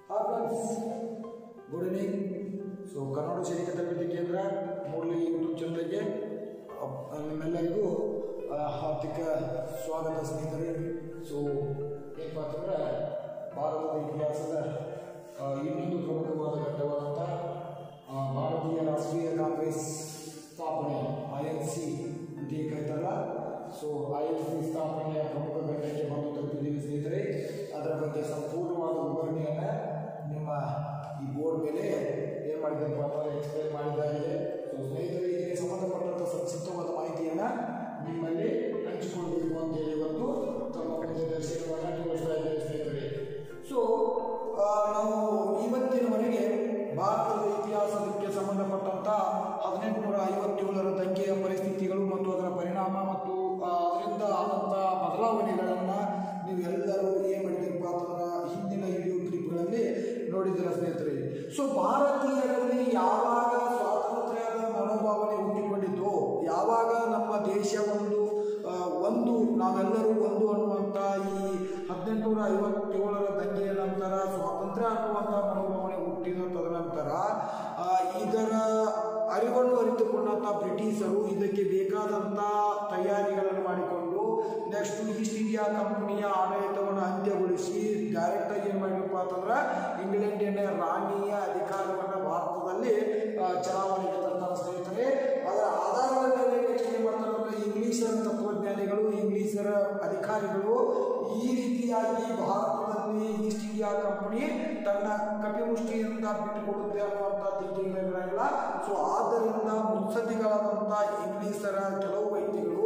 hi friends good evening so Kannada ಸೈನಿಕ ತರಬೇತಿ ಕೇಂದ್ರ ಮೂರನೇ ಯೂಟ್ಯೂಬ್ ಚಾನಲ್ಗೆ ಅಪ್- ನಿಮ್ಮೆಲ್ಲರಿಗೂ ಆ, ಹಾರ್ದಿಕ ಸ್ವಾಗತ ಸ್ನೇಹಿತರೆ ಸೊ ಏನಪ್ಪ ಅಂತಂದ್ರೆ ಭಾರತದ ಇತಿಹಾಸದ ಆ, ಇನ್ನೊಂದು ಪ್ರಮುಖವಾದ ಘಟ್ಟವಾದಂಥ ಆ, ಭಾರತೀಯ ರಾಷ್ಟ್ರೀಯ ಕಾಂಗ್ರೆಸ್ ಸ್ಥಾಪನೆ ಐ ಎನ್ ಸಿ ಅಂತ ಏನ್ ಕರೀತಾರಲ್ಲ ಸೊ ಐ ಎನ್ ಸಿ ಸ್ಥಾಪನೆಯ ಪ್ರಮುಖ ಘಟ್ಟಕ್ಕೆ ಬಂದು ತಲುಪಿದ್ದೀವಿ ಸ್ನೇಹಿತರೆ ಅದರ ಬಗ್ಗೆ ಸಂಪೂರ್ಣವಾದ ವಿವರಣೆಯನ್ನು ನಿಮ್ಮ ಈ ಬೋರ್ಡ್ ಮೇಲೆ ಏನು ಮಾಡಿದ್ದೀನಪ್ಪ ಅಂತಂದ್ರೆ ಎಕ್ಸ್ಪ್ಲೈನ್ ಮಾಡಿದ್ದಾಗಿದೆ ಸೊ ಸ್ನೇಹಿತರೆ ಇದಕ್ಕೆ ಸಂಬಂಧಪಟ್ಟಂಥ ಸಂಕ್ಷಿಪ್ತವಾದ ಮಾಹಿತಿಯನ್ನು ನಿಮ್ಮಲ್ಲಿ ಹಂಚಿಕೊಳ್ಬೇಕು ಅಂತೇಳಿ ಇವತ್ತು ತಮ್ಮ ಮುಂದೆ ದರ್ಶನವನ್ನು ತೋರಿಸ್ತಾ ಇದ್ದೇವೆ ಸ್ನೇಹಿತರೆ ಸೊ ನಾವು ಇವತ್ತಿನವರೆಗೆ ಭಾರತದ ಇತಿಹಾಸಕ್ಕೆ ಸಂಬಂಧಪಟ್ಟಂತ ಹದಿನೆಂಟುನೂರ ಐವತ್ತೇಳರ ದಂಗೆಯ ಪರಿಸ್ಥಿತಿಗಳು ಮತ್ತು ಅದರ ಪರಿಣಾಮ ಮತ್ತು ಆ, ಅದರಿಂದ ಆದಂಥ ಬದಲಾವಣೆಗಳನ್ನು ನೀವೆಲ್ಲರೂ ಏನು ಮಾಡಿದ್ದೀರಪ್ಪ ಅಂತಂದ್ರೆ ಹಿಂದಿನ ವಿಡಿಯೋ ಕ್ಲಿಪ್ಗಳಲ್ಲಿ ನೋಡಿದ್ದೀರ ಸ್ನೇಹಿತರೆ ಸೊ ಭಾರತೀಯರಲ್ಲಿ ಯಾವಾಗ ಸ್ವಾತಂತ್ರ್ಯದ ಮನೋಭಾವನೆ ಹುಟ್ಟಿಕೊಂಡಿದ್ದು ಯಾವಾಗ ನಮ್ಮ ದೇಶ ಒಂದು ಆ, ಒಂದು ನಾವೆಲ್ಲರೂ ಒಂದು ಅನ್ನುವಂಥ ಈ ಹದಿನೆಂಟುನೂರ ಐವತ್ತೇಳರ ದಂಗೆಯ ನಂತರ ಸ್ವಾತಂತ್ರ್ಯ ಅನ್ನುವಂಥ ಮನೋಭಾವನೆ ಹುಟ್ಟಿದ ತದನಂತರ ಆ, ಇದರ ಅರಿವನ್ನು ಅರಿತುಕೊಂಡಂಥ ಬ್ರಿಟಿಷರು ಇದಕ್ಕೆ ಬೇಕಾದಂಥ ತಯಾರಿಗಳನ್ನು ಮಾಡಿಕೊಂಡು ನೆಕ್ಸ್ಟ್ ಈಸ್ಟ್ ಇಂಡಿಯಾ ಕಂಪನಿಯ ಆಡಳಿತವನ್ನು ಅಂತ್ಯಗೊಳಿಸಿ ಡೈರೆಕ್ಟಾಗಿ ಏನು ಮಾಡಿರಪ್ಪ ಅಂತಂದ್ರೆ ಇಂಗ್ಲೆಂಡಿನ ರಾಣಿಯ ಅಧಿಕಾರವನ್ನು ಭಾರತದಲ್ಲಿ ಆ, ಚಲಾವಣೆಗೆ ತಂದ ಸ್ನೇಹಿತರೆ ಅದರ ಆಧಾರದ ಮೇಲೆ ನೆಕ್ಸ್ಟ್ ಏನು ಮಾಡ್ತಾರೆ ಅಂದ್ರೆ ಇಂಗ್ಲಿಷರ ತತ್ವಜ್ಞಾನಿಗಳು ಇಂಗ್ಲಿಷರ ಅಧಿಕಾರಿಗಳು ಈ ರೀತಿಯಾಗಿ ಭಾರತದಲ್ಲಿ ಈಸ್ಟ್ ಇಂಡಿಯಾ ಕಂಪನಿ ತನ್ನ ಕಪಿಮುಷ್ಟಿಯಿಂದ ಬಿಟ್ಟುಕೊಡುತ್ತೆ ಅನ್ನುವಂಥ ಥಿಂಕಿಂಗ್ ಇರಲಿಲ್ಲ ಸೊ ಆದ್ದರಿಂದ ಮುತ್ಸದ್ದಿಗಳಾದಂಥ ಇಂಗ್ಲಿಷರ ಕೆಲವು ವ್ಯಕ್ತಿಗಳು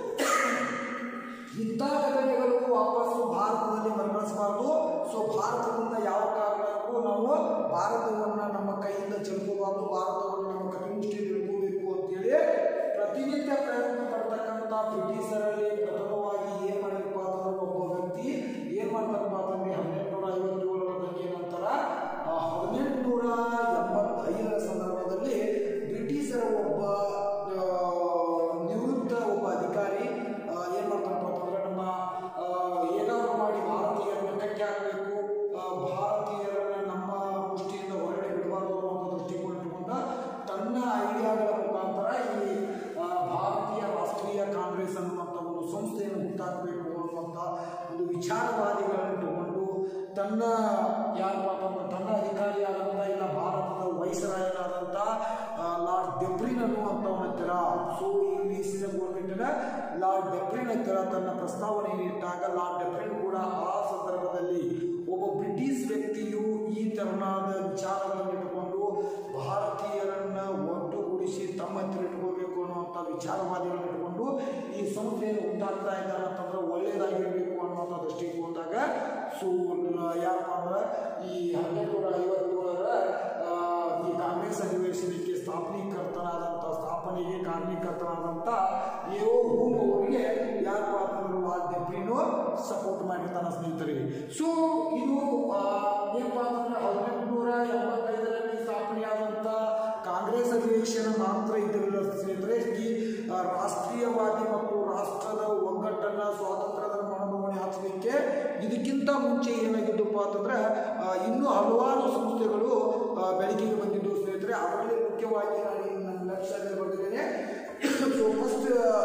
ಇಂಥ ಘಟನೆಗಳು ವಾಪಸ್ಸು ಭಾರತದಲ್ಲಿ ಮರಳಿಸಬಾರ್ದು ಸೊ ಭಾರತದಿಂದ ಯಾವ ಕಾರಣಕ್ಕೂ ನಾವು ಭಾರತವನ್ನು ನಮ್ಮ ಕೈಯಿಂದ ಚೆಲ್ಕೋಬಾರ್ದು ಭಾರತವನ್ನು ನಮ್ಮ ಕಪಿಮುಷ್ಟಿಯಲ್ಲಿ ಇಟ್ಕೋಬೇಕು ಅಂತೇಳಿ ಪ್ರತಿನಿತ್ಯ ಪ್ರಯತ್ನ ಪಡ್ತಕ್ಕಂಥ ಬ್ರಿಟಿಷರಲ್ಲಿ ಪ್ರಥಮವಾಗಿ ಏನು ಮಾಡಿರಪ್ಪ ಅಂತಂದ್ರೆ ಒಬ್ಬ ವ್ಯಕ್ತಿ ಏನು ಮಾಡ್ತಾರಪ್ಪ ಅಂತಂದ್ರೆ ಹದಿನೆಂಟುನೂರ ಐವತ್ತೇಳರ ದಂಗೆ ನಂತರ ಆ, ಹದಿನೆಂಟುನೂರ ಎಂಬತ್ತೈದರ ಸಂದರ್ಭದಲ್ಲಿ ಬ್ರಿಟಿಷರ ಒಬ್ಬ ಆ, ನಿವೃತ್ತ ಒಬ್ಬ ಅಧಿಕಾರಿ ಆ, ಏನ್ ಮಾಡ್ತಾರಪ್ಪ ಅಂತಂದ್ರೆ ನಮ್ಮ ಆ, ಹೇಗಾದ್ರೂ ಮಾಡಿ ಭಾರತೀಯರನ್ನ ಕಟ್ಟಿ ಹಾಕಬೇಕು ಭಾರತೀಯರನ್ನ ನಮ್ಮ ಮುಷ್ಟಿಯಿಂದ ಹೊರಗಡೆ ಬಿಡಬಾರ್ದು ಅನ್ನೋ ದೃಷ್ಟಿಕೋನ ಇಟ್ಟುಕೊಂಡ ತನ್ನ ಐಡಿಯಾಗಳ ಮುಖಾಂತರ ಈ ಆ, ಭಾರತೀಯ ರಾಷ್ಟ್ರೀಯ ಕಾಂಗ್ರೆಸ್ ಅನ್ನುವಂಥ ಒಂದು ಸಂಸ್ಥೆಯನ್ನು ಹುಟ್ಟಾಕಬೇಕು ಅನ್ನುವಂಥ ಒಂದು ವಿಚಾರವಾದಿಗಳನ್ನು ಇಟ್ಟುಕೊಂಡು ತನ್ನ ಯಾರಪ್ಪ ಅಂತಂದ್ರೆ ತನ್ನ ಅಧಿಕಾರಿಯಾದಂಥ ಇಲ್ಲ ಭಾರತದ ವೈಸರಾಯನಾದಂಥ ಆ, ಲಾರ್ಡ್ ಡೆಬ್ರಿನ್ ಅನ್ನುವಂಥವನ ಹತ್ತಿರ ಸೊ ಇಂಗ್ಲಿಷಿನ ಗೌರ್ಮೆಂಟಿನ ಲಾರ್ಡ್ ಡೆಬ್ರಿನ್ ಹತ್ತಿರ ತನ್ನ ಪ್ರಸ್ತಾವನೆಯನ್ನು ಇಟ್ಟಾಗ ಲಾರ್ಡ್ ಡೆಬ್ರಿನ್ ಕೂಡ ಆ ಸಂದರ್ಭದಲ್ಲಿ ಒಬ್ಬ ಬ್ರಿಟಿಷ್ ವ್ಯಕ್ತಿಯು ಈ ತೆರನಾದ ವಿಚಾರಗಳನ್ನು ಇಟ್ಟುಕೊಂಡು ಭಾರತೀಯರನ್ನ ಒಟ್ಟುಗೂಡಿಸಿ ತಮ್ಮ ಹತ್ತಿರ ಇಟ್ಕೋಬೇಕು ಅನ್ನುವಂಥ ವಿಚಾರವಾದಿಗಳನ್ನು ಇಟ್ಕೊಂಡು ಈ ಸಂಸ್ಥೆಯನ್ನು ಉಂಟಾಗ್ತಾ ಇದ್ದಾರೆ ಅಂತಂದ್ರೆ ಒಳ್ಳೇದಾಗಿರಬೇಕು ಅನ್ನುವಂಥ ದೃಷ್ಟಿಕೋನದಾಗ ಸೊ ಯಾರಪ್ಪ ಅಂದ್ರೆ ಈ ಹನ್ನೆರಡು ಐವತ್ತೇಳರ ಆ, ಈ ಕಾಂಗ್ರೆಸ್ ಅಧಿವೇಶನಕ್ಕೆ ಸ್ಥಾಪನೀಕರ್ತನಾದಂಥ ಸ್ಥಾಪನೆಗೆ ಕಾರಣೀಕರ್ತನಾದಂಥ ಎओ ಹೂಮ್ ಅವರಿಗೆ ಯಾರಪ್ಪ ಅಂತಂದ್ರೆ ಲಾರ್ಡ್ ಡೆಬ್ರಿನು ಸಪೋರ್ಟ್ ಮಾಡಿರ್ತಾನೆ ಸ್ನೇಹಿತರೆ ಸೊ ಇದು ಆ, ಏನಪ್ಪ ಅಂತಂದ್ರೆ ಹದಿನೆಂಟುನೂರ ಎಂಬತ್ತೈದರಲ್ಲಿ ಸ್ಥಾಪನೆಯಾದಂಥ ಕಾಂಗ್ರೆಸ್ ಅಧಿವೇಶನ ಮಾತ್ರ ಇದರಲ್ಲ ಸ್ನೇಹಿತರೆ ಈ ಆ, ರಾಷ್ಟ್ರೀಯವಾದಿ ಮತ್ತು ರಾಷ್ಟ್ರದ ಒಗ್ಗಟ್ಟನ್ನ ಸ್ವಾತಂತ್ರ್ಯದ ಮನೋಭಾವನೆ ಹಚ್ಚಲಿಕ್ಕೆ ಇದಕ್ಕಿಂತ ಮುಂಚೆ ಏನಾಗಿದ್ದಪ್ಪ ಅಂತಂದ್ರೆ ಆ, ಇನ್ನೂ ಹಲವಾರು ಸಂಸ್ಥೆಗಳು ಆ, ಬೆಳಕಿಗೆ ಬಂದಿದ್ದು ಸ್ನೇಹಿತರೆ ಅದರಲ್ಲಿ ಮುಖ್ಯವಾಗಿ ನಾನು ಈಗ ನನ್ನ ಲಕ್ಷ್ಯದಲ್ಲಿ ಬಂದಿದ್ದೇನೆ ಸೊ ಫಸ್ಟ್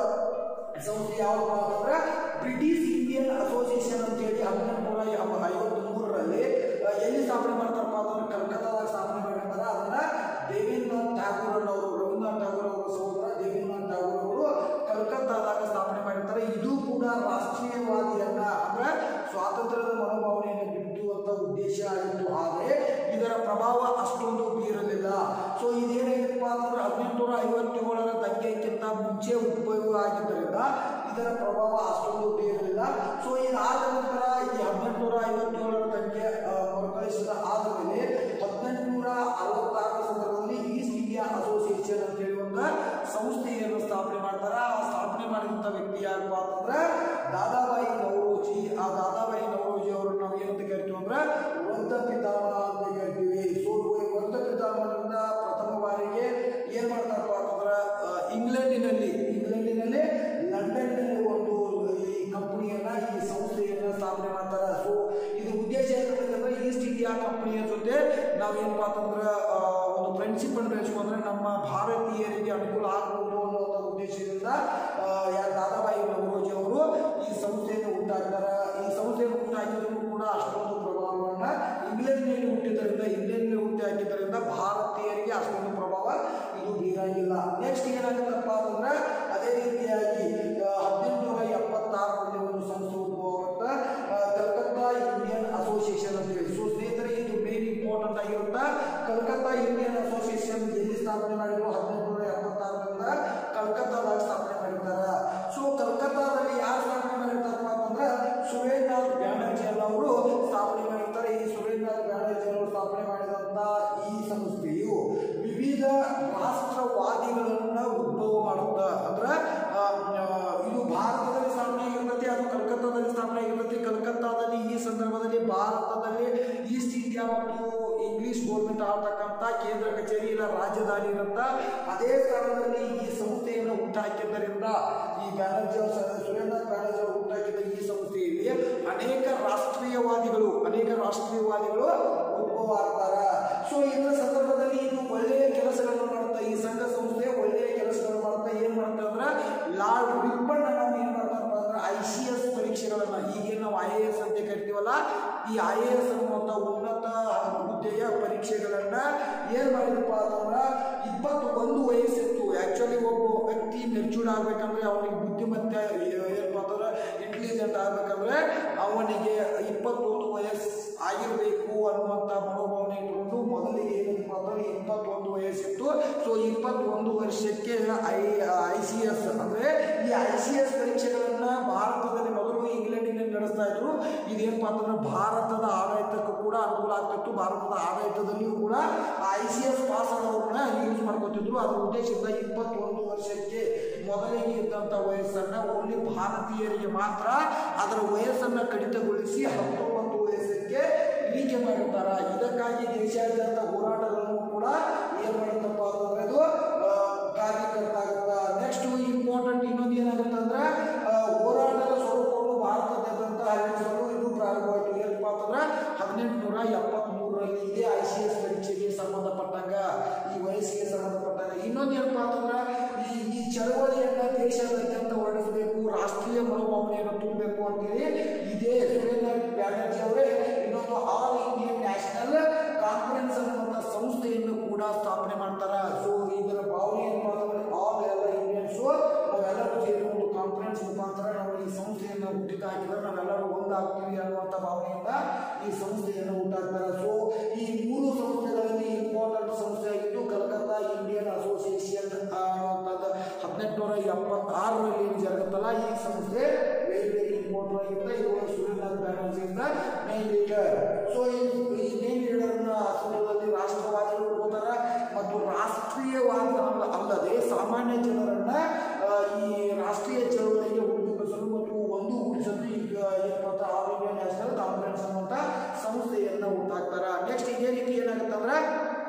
ಸಂಸ್ಥೆ ಯಾವುದು ಅಂತಂದ್ರೆ ಬ್ರಿಟಿಷ್ ಇಂಡಿಯನ್ ಅಸೋಸಿಯೇಷನ್ ಅಂತ ಹೇಳಿ ಹದಿನೆಂಟುನೂರ ಐವತ್ತ್ ಮೂರರಲ್ಲಿ ಆ, ಎಲ್ಲಿ ಸ್ಥಾಪನೆ ಮಾಡ್ತಾರಪ್ಪ ಅಂತಂದ್ರೆ ಕಲ್ಕತ್ತಾದಾಗ ಸ್ಥಾಪನೆ ಮಾಡಿರ್ತಾರೆ ಅದನ್ನ ದೇವೇಂದ್ರನಾಥ್ ಟ್ಯಾಗೋರ್ ಅವರು ರವೀಂದ್ರನಾಥ್ ಟ್ಯಾಗೋರ್ ಅವರ ಸಹೋದರ ದೇವೇಂದ್ರನಾಥ್ ಟ್ಯಾಗೋರ್ ಅವರು ಕಲ್ಕತ್ತಾದಾಗ ಸ್ಥಾಪನೆ ಮಾಡಿರ್ತಾರೆ ಇದು ಕೂಡ ರಾಷ್ಟ್ರೀಯವಾದಿಯನ್ನ ಅಂದ್ರೆ ಸ್ವಾತಂತ್ರ್ಯದ ಮನೋಭಾವನೆಯನ್ನು ಬಿಟ್ಟುವಂತ ಉದ್ದೇಶ ಆಗಿತ್ತು ಆದರೆ ಇದರ ಪ್ರಭಾವ ಅಷ್ಟೊಂದು ಬೀರಲಿಲ್ಲ ಸೊ ಇದೇನಾಗಿತ್ತಪ್ಪ ಅಂತಂದ್ರೆ ಹದಿನೆಂಟುನೂರ ಐವತ್ತೇಳರ ದಂಗೆಕ್ಕಿಂತ ಮುಂಚೆ ಉದ್ಭವ ಆಗಿದ್ದರಿಂದ ಇದರ ಪ್ರಭಾವ ಅಷ್ಟೊಂದು ಬೀರಲಿಲ್ಲ ಸೊ ಇದಾದ ನಂತರ ಈ ಹದಿನೆಂಟುನೂರ ಐವತ್ತೇಳರ ದಂಗೆ ಆ, ಮರುಕಳಿಸಿದ ಆದಮೇಲೆ ಹದಿನೆಂಟುನೂರ ಅರವತ್ತಾರರ ಸಂದರ್ಭದಲ್ಲಿ ಈಸ್ಟ್ ಇಂಡಿಯಾ ಅಸೋಸಿಯೇಷನ್ ಅಂತ ಹೇಳಿ ಒಂದು ಸಂಸ್ಥೆಯನ್ನು ಸ್ಥಾಪನೆ ಮಾಡ್ತಾರೆ ಆ ಸ್ಥಾಪನೆ ಮಾಡಿದಂಥ ವ್ಯಕ್ತಿ ಯಾರಪ್ಪ ಅಂತಂದ್ರೆ ದಾದಾಬಾಯಿ ನವರೋಜಿ ಆ ದಾದಾಬಾಯಿ ನವರೋಜಿ ಅವರನ್ನು ನಾವು ಏನಂತ ಕರಿತೀವಿ ಅಂದ್ರೆ ವೃದ್ಧ ಪಿತಾಮಹ ಅಂತ ಕರಿತೀವಿ ಸೊ ವೃದ್ಧ ಪಿತಾಮಹದಿಂದ ಪ್ರಥಮ ಬಾರಿಗೆ ಏನ್ ಮಾಡ್ತಾರಪ್ಪ ಅಂತಂದ್ರೆ ಆ, ಇಂಗ್ಲೆಂಡಿನಲ್ಲಿ ಇಂಗ್ಲೆಂಡಿನಲ್ಲಿ ಲಂಡನ್ನಲ್ಲಿ ಒಂದು ಈ ಕಂಪನಿಯನ್ನ ಈ ಸಂಸ್ಥೆಯನ್ನ ಸ್ಥಾಪನೆ ಮಾಡ್ತಾರೆ ಸೊ ಇದು ಉದ್ದೇಶ ಕಂಪನಿಯ ಜೊತೆ ನಾವೇನಪ್ಪ ಅಂತಂದ್ರೆ ಆ, ಒಂದು ಫ್ರೆಂಡ್ಶಿಪ್ ಅನ್ನು ಬೆಳೆಸ್ಕೊಂಡ್ರೆ ನಮ್ಮ ಭಾರತೀಯರಿಗೆ ಅನುಕೂಲ ಆಗಬಹುದು ಅನ್ನುವಂಥ ಉದ್ದೇಶದಿಂದ ಆ, ಯಾರು ದಾದಾಬಾಯಿ ನವರೋಜಿ ಅವರು ಈ ಸಂಸ್ಥೆಯನ್ನು ಹುಟ್ಟಾಕ್ತಾರೆ ಈ ಸಂಸ್ಥೆಯನ್ನು ಹುಟ್ಟಾಕಿದ್ರು ಕೂಡ ಅಷ್ಟೊಂದು ಪ್ರಭಾವವನ್ನು ಇಂಗ್ಲೆಂಡ್ನಲ್ಲಿ ಹುಟ್ಟಿದ್ದರಿಂದ ಇಂಗ್ಲೆಂಡ್ನಲ್ಲಿ ಹುಟ್ಟಿ ಹಾಕಿದ್ದರಿಂದ ಭಾರತೀಯರಿಗೆ ಅಷ್ಟೊಂದು ಪ್ರಭಾವ ಇದು ಬೀರಂಗಿಲ್ಲ ನೆಕ್ಸ್ಟ್ ಏನಾಗುತ್ತಪ್ಪ ಅಂತಂದ್ರೆ ಅದೇ ರೀತಿಯಾಗಿ ಹದಿನೆಂಟುನೂರ ಎಪ್ಪತ್ತಾರರಲ್ಲಿ ಒಂದು ಸಂಸ್ಥೆ ಉದ್ಭವವಾಗುತ್ತೆ ಆ, ಕಲ್ಕತ್ತಾ ಇಂಡಿಯನ್ ಅಸೋಸಿಯೇಷನ್ ಅಂತ ಹೇಳಿ ಸೊ ಸ್ನೇಹಿತರೆ ಇದು ಮೇನ್ ಇಂಪಾರ್ಟೆಂಟ್ ಆಗಿರುತ್ತೆ ಕಲ್ಕತ್ತಾ ಇಂಡಿಯನ್ ಅಸೋಸಿಯೇಷನ್ ಎಲ್ಲಿ ಸ್ಥಾಪನೆ ಮಾಡಿದ್ರು ಹದಿನೆಂಟುನೂರ ಎಪ್ಪತ್ತಾರರಿಂದ ಕಲ್ಕತ್ತಾದಾಗ ಸ್ಥಾಪನೆ ಮಾಡಿರ್ತಾರೆ ಸೊ ಕಲ್ಕತ್ತಾದಲ್ಲಿ ಯಾರು ಸ್ಥಾಪನೆ ಮಾಡಿರ್ತಾರಪ್ಪ ಅಂತಂದ್ರೆ ಸುರೇಂದ್ರನಾಥ್ ಬ್ಯಾನರ್ಜಿ ಅವರು ಸ್ಥಾಪನೆ ಮಾಡಿರ್ತಾರೆ ಈ ಸುರೇಂದ್ರನಾಥ್ ಬ್ಯಾನರ್ಜಿ ಅವರು ಸ್ಥಾಪನೆ ಮಾಡಿದಂತ ಈ ಸಂಸ್ಥೆಯು ವಿವಿಧ ರಾಷ್ಟ್ರವಾದಿಗಳನ್ನ ಉದ್ಭವ ಮಾಡುತ್ತೆ ಅಂದ್ರೆ ಆ, ಆ, ಇದು ಭಾರತದಲ್ಲಿ ಸ್ಥಾಪನೆ ಆಗಿರ್ತೈತಿ ಅದು ಕಲ್ಕತ್ತಾದಲ್ಲಿ ಸ್ಥಾಪನೆ ಆಗಿರ್ತೈತಿ ಕಲ್ಕತ್ತಾದಲ್ಲಿ ಈ ಸಂದರ್ಭದಲ್ಲಿ ಭಾರತದಲ್ಲಿ ಈಸ್ಟ್ ಇಂಡಿಯಾ ಮತ್ತು ಇಂಗ್ಲಿಷ್ ಗೌರ್ಮೆಂಟ್ ಆಳ್ತಕ್ಕಂಥ ಕೇಂದ್ರ ಕಚೇರಿ ಇಲ್ಲ ರಾಜಧಾನಿ ಇರುತ್ತ ಅದೇ ಸ್ಥಳದಲ್ಲಿ ಈ ಸಂಸ್ಥೆಯನ್ನು ಹುಟ್ಟಾಕಿದ್ದರಿಂದ ಈ ಬ್ಯಾನರ್ಜಿ ಅವರು ಸ- ಸುರೇಂದ್ರನಾಥ್ ಬ್ಯಾನರ್ಜಿ ಅವರು ಹುಟ್ಟಾಕಿದ ಈ ಸಂಸ್ಥೆಯಲ್ಲಿ ಅನೇಕ ರಾಷ್ಟ್ರೀಯವಾದಿಗಳು ಅನೇಕ ರಾಷ್ಟ್ರೀಯವಾದಿಗಳು ಉದ್ಭವ ಆಗ್ತಾರ ಸೊ ಇದರ ಸಂದರ್ಭದಲ್ಲಿ ಇದು ಒಳ್ಳೆಯ ಕೆಲಸಗಳನ್ನು ಮಾಡುತ್ತಾ ಈ ಸಂಘ ಸಂಸ್ಥೆ ಒಳ್ಳೆಯ ಕೆಲಸಗಳನ್ನು ಮಾಡುತ್ತಾ ಏನ್ ಮಾಡುತ್ತೆ ಅಂದ್ರೆ ಲಾರ್ಡ್ ರಿಪ್ಪನ್ ನಾವು ಏನ್ ಮಾಡ್ತಾರಪ್ಪ ಅಂದ್ರೆ ಐ ಸಿ ಎಸ್ ಪರೀಕ್ಷೆಗಳನ್ನ ಈಗೇನು ನಾವು ಐ ಎ ಎಸ್ ಅಂತ ಕರಿತೀವಲ್ಲ ಈ ಐ ಎ ಎಸ್ ಅನ್ನುವಂಥ ಉನ್ನತ ಹುದ್ದೆಯ ಪರೀಕ್ಷೆಗಳನ್ನ ಏನ್ ಮಾಡಿದಪ್ಪ ಅಂತಂದ್ರೆ ಇಪ್ಪತ್ತು ಒಂದು ವಯಸ್ಸಿತ್ತು ಆಕ್ಚುಲಿ ಒಬ್ಬ ವ್ಯಕ್ತಿ ಮೆಚೂರ್ಡ್ ಆಗ್ಬೇಕಂದ್ರೆ ಅವನಿಗೆ ಬುದ್ಧಿಮತ್ತೆ ಏನಪ್ಪ ಅಂತಂದ್ರೆ ಇಂಟೆಲಿಜೆಂಟ್ ಆಗ್ಬೇಕಂದ್ರೆ ಅವನಿಗೆ ಇಪ್ಪತ್ತೊಂದು ವಯಸ್ಸು ಆಗಿರಬೇಕು ಅನ್ನುವಂಥ ಮನೋಭಾವನೆ ಇಟ್ಟುಕೊಂಡು ಮೊದಲಿಗೆ ಏನಪ್ಪ ಅಂತಂದ್ರೆ ಇಪ್ಪತ್ತೊಂದು ವಯಸ್ಸಿತ್ತು ಸೊ ಇಪ್ಪತ್ತೊಂದು ವರ್ಷಕ್ಕೆ ಐ ಐ ಸಿ ಎಸ್ ಅಂದ್ರೆ ಈ ಐ ಸಿ ಎಸ್ ಪರೀಕ್ಷೆಗಳನ್ನ ಭಾರತದಲ್ಲಿ ಮೊದಲು ಇಂಗ್ಲೆಂಡಿನಲ್ಲಿ ನಡೆಸ್ತಾ ಇದ್ರು ಇದೇನಪ್ಪ ಅಂತಂದ್ರೆ ಭಾರತದ ಆಡಳಿತಕ್ಕೂ ಕೂಡ ಅನುಕೂಲ ಆಗ್ತಿತ್ತು ಭಾರತದ ಆಡಳಿತದಲ್ಲಿಯೂ ಕೂಡ ಐ ಸಿ ಎಸ್ ಪಾಸ್ ಆದವ್ರನ್ನ ಯೂಸ್ ಮಾಡ್ಕೊತಿದ್ರು ಅದರ ಉದ್ದೇಶದಿಂದ ಇಪ್ಪತ್ತೊಂದು ವರ್ಷಕ್ಕೆ ಮೊದಲಿಗೆ ಇದ್ದಂಥ ವಯಸ್ಸನ್ನ ಓನ್ಲಿ ಭಾರತೀಯರಿಗೆ ಮಾತ್ರ ಅದರ ವಯಸ್ಸನ್ನ ಕಡಿತಗೊಳಿಸಿ ಹತ್ತೊಂಬತ್ತು ವಯಸ್ಸಕ್ಕೆ ಇಳಿಕೆ ಮಾಡಿರ್ತಾರ ಇದಕ್ಕಾಗಿ ದೇಶಾದ್ಯಂತ ಹೋರಾಟಗಳನ್ನು ಕೂಡ ಏನ್ ಮಾಡುತ್ತಪ್ಪ ಅಂತಂದ್ರೆ ಇದು ಆ, ಕಾರ್ಯಕರ್ತ ಆಗುತ್ತ ನೆಕ್ಸ್ಟ್ ಇಂಪಾರ್ಟೆಂಟ್ ಇನ್ನೊಂದು ಏನಾಗುತ್ತೆ ಅಂದ್ರೆ ಆ, ಹೋರಾಟದ ಸ್ವರೂಪವನ್ನು ಭಾರತದಾದ್ಯಂತ ಹರಡಿಸಲು ಇದು ಪ್ರಾರಂಭವಾಯಿತು ಏನಪ್ಪ ಅಂತಂದ್ರೆ ಹದಿನೆಂಟುನೂರ ಎಪ್ಪತ್ಮೂರರಲ್ಲಿ ಇದೇ ಐ ಸಿ ಎಸ್ ಪರೀಕ್ಷೆಗೆ ಸಂಬಂಧಪಟ್ಟಂಗ ಈ ವಯಸ್ಸಿಗೆ ಸಂಬಂಧಪಟ್ಟಂಗ ಇನ್ನೊಂದು ಏನಪ್ಪ ಅಂತಂದ್ರೆ ಈ ಈ ಚಳವಳಿಯನ್ನ ದೇಶದಾದ್ಯಂತ ಹೊರಡಿಸಬೇಕು ರಾಷ್ಟ್ರೀಯ ಮನೋಭಾವನೆಯನ್ನು ತುಂಬಬೇಕು ಅಂತೇಳಿ ಇದೇ ಸುರೇಂದ್ರ ಬ್ಯಾನರ್ಜಿ ಅವರೇ ಇನ್ನೊಂದು ಆಲ್ ಇಂಡಿಯನ್ ನ್ಯಾಷನಲ್ ಕಾನ್ಫರೆನ್ಸ್ ಅನ್ನುವಂಥ ಸಂಸ್ಥೆಯನ್ನು ಕೂಡ ಸ್ಥಾಪನೆ ಮಾಡ್ತಾರ ಸೊ ಇದರ ಭಾವನೆ ಏನಪ್ಪ ಅಂತಂದ್ರೆ ಆಲ್ ಎಲ್ಲ ಇಂಡಿಯನ್ಸು ನಾವೆಲ್ಲರೂ ಸೇರಿ ಒಂದು ಕಾನ್ಫರೆನ್ಸ್ ಮುಖಾಂತರ ನಾವು ಈ ಸಂಸ್ಥೆಯನ್ನು ಹುಟ್ಟಿಕ ಹಾಕಿದ್ರೆ ನಾವೆಲ್ಲರೂ ಒಂದಾಗ್ತೀವಿ ಅನ್ನುವಂಥ ಭಾವನೆಯಿಂದ ಈ ಸಂಸ್ಥೆಯನ್ನು ಹುಟ್ಟಾಕ್ತಾರೆ ಸೊ ಈ ಮೂರು ಸಂಸ್ಥೆಗಳಲ್ಲಿ ಇಂಪಾರ್ಟೆಂಟ್ ಸಂಸ್ಥೆ ಆಗಿದ್ದು ಕಲ್ಕತ್ತಾ ಇಂಡಿಯನ್ ಅಸೋಸಿಯೇಷನ್ ಅನ್ನುವಂಥದ್ದು ಹದಿನೆಂಟುನೂರ ಎಪ್ಪತ್ತಾರರಲ್ಲಿ ಏನು ಜರುಗುತ್ತಲ್ಲ ಈ ಸಂಸ್ಥೆ ವೆರಿ ವೆರಿ ಇಂಪಾರ್ಟೆಂಟ್ ಆಗಿರುತ್ತೆ ಇದು ಸೂರ್ಯನಾಥ್ ಬ್ಯಾನರ್ಜಿಯಿಂದ ಮೇನ್ ಲೀಡರ್ ಸೊ ಈ ಮೇನ್ ಲೀಡರ್ನ ಸಂದರ್ಭದಲ್ಲಿ ರಾಷ್ಟ್ರವಾದಿಗಳು ಹೋದಾರ ಮತ್ತು ರಾಷ್ಟ್ರೀಯವಾದಿಗಳ ಅಲ್ಲದೆ ಸಾಮಾನ್ಯ ಜನರನ್ನ ಆ, ಈ ರಾಷ್ಟ್ರೀಯ ಚಳವಳಿಗೆ ಹುಡುಗಿಸಲು ಮತ್ತು ಒಂದುಗೂಡಿಸಲು ಈಗ ಏನಪ್ಪ ಅಂತ ಆಲ್ ಇಂಡಿಯಾ ನ್ಯಾಷನಲ್ ಕಾನ್ಫರೆನ್ಸ್ ಅನ್ನುವಂಥ ಸಂಸ್ಥೆಯನ್ನು ಹುಟ್ಟಾಕ್ತಾರ ನೆಕ್ಸ್ಟ್ ಇದೇ ರೀತಿ ಏನಾಗುತ್ತೆ ಅಂದ್ರೆ